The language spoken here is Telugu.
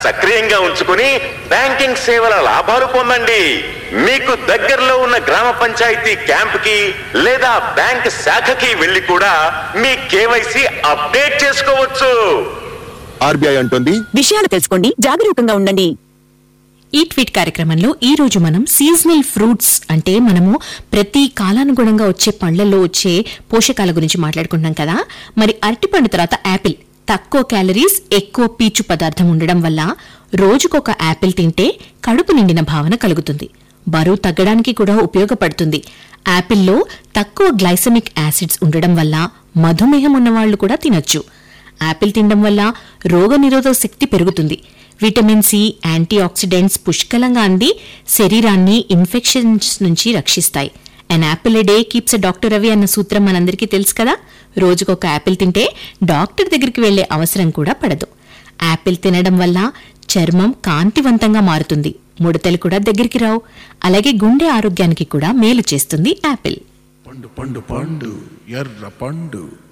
సక్రియంగా ఉంచుకుని బ్యాంకింగ్ సేవల లాభాలు పొందండి మీకు దగ్గరలో ఉన్న గ్రామ పంచాయతీ క్యాంప్ కి లేదా బ్యాంక్ శాఖకి వెళ్లి కూడా మీ కేవైసీ అప్డేట్ చేసుకోవచ్చు ఆర్బీఐ అంటుంది విషయాలు తెలుసుకోండి జాగరూకంగా ఉండండి ఈ ట్వీట్ కార్యక్రమంలో ఈ రోజు మనం సీజనల్ ఫ్రూట్స్ అంటే మనము ప్రతి కాలానుగుణంగా వచ్చే పళ్లలో వచ్చే పోషకాల గురించి మాట్లాడుకుంటున్నాం కదా మరి అరటిపండు తర్వాత యాపిల్ తక్కువ క్యాలరీస్ ఎక్కువ పీచు పదార్థం ఉండడం వల్ల రోజుకొక యాపిల్ తింటే కడుపు నిండిన భావన కలుగుతుంది బరువు తగ్గడానికి కూడా ఉపయోగపడుతుంది యాపిల్లో తక్కువ గ్లైసమిక్ యాసిడ్స్ ఉండడం వల్ల మధుమేహం ఉన్నవాళ్లు కూడా తినొచ్చు యాపిల్ తినడం వల్ల రోగనిరోధక శక్తి పెరుగుతుంది విటమిన్ సి యాంటీ ఆక్సిడెంట్స్ పుష్కలంగా అంది శరీరాన్ని ఇన్ఫెక్షన్స్ నుంచి రక్షిస్తాయి an apple a day keeps a doctor అవి అన్న సూత్రం మనందరికీ తెలుసు కదా రోజుకొక యాపిల్ తింటే డాక్టర్ దగ్గరికి వెళ్లే అవసరం కూడా పడదు యాపిల్ తినడం వల్ల చర్మం కాంతివంతంగా మారుతుంది ముడతలు కూడా దగ్గరికి రావు అలాగే గుండె ఆరోగ్యానికి కూడా మేలు చేస్తుంది యాపిల్ పండు పండు పండు ఎర్ర పండు